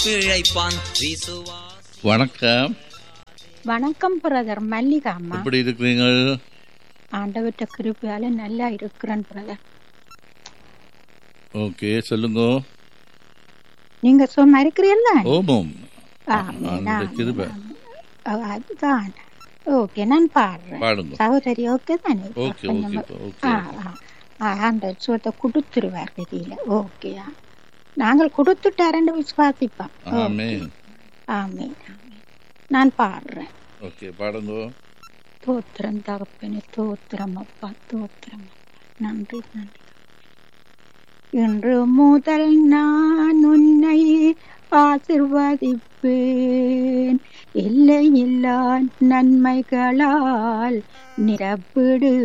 பிழைப்பான் விசுவாசி வணக்கம் வணக்கம் பிரதர் மல்லிகா அம்மா எப்படி இருக்கிறீங்க ஆண்டவர்கிட்ட கிருப்பையால நல்லா இருக்கிறேன் பிரதர் ஓகே சொல்லுங்க நீங்க சும்மா இருக்கிறீல்ல ஓமம் ஆமே, அந்த நான், கிருபை ஓ, அதுதான் ஓகே நான் பாடுறேன் பாடுங்க சகோதரி ஓகே தானே ஓகே கொஞ்சம் ஓகே ஓகே ஆ, ஆ. ஆ, ஆண்டவர் சுகத்தை கொடுத்துருவார் கதியில ஓகேயா நாங்கள் கொடுத்துட்டாரன்னு விசுவாசிப்போம் ஆமே ஆமே நான் பாடுறேன் ஓகே பாடுங்க தோத்திரம் தகப்பனே தோத்திரம் அப்பா தோத்திரம் அப்பா. நன்றி நன்றி இன்று முதல் நான் உன்னை ஆசிர்வதிப்பேன் எல்லையில்லா நன்மைகளால் நிரப்பிடு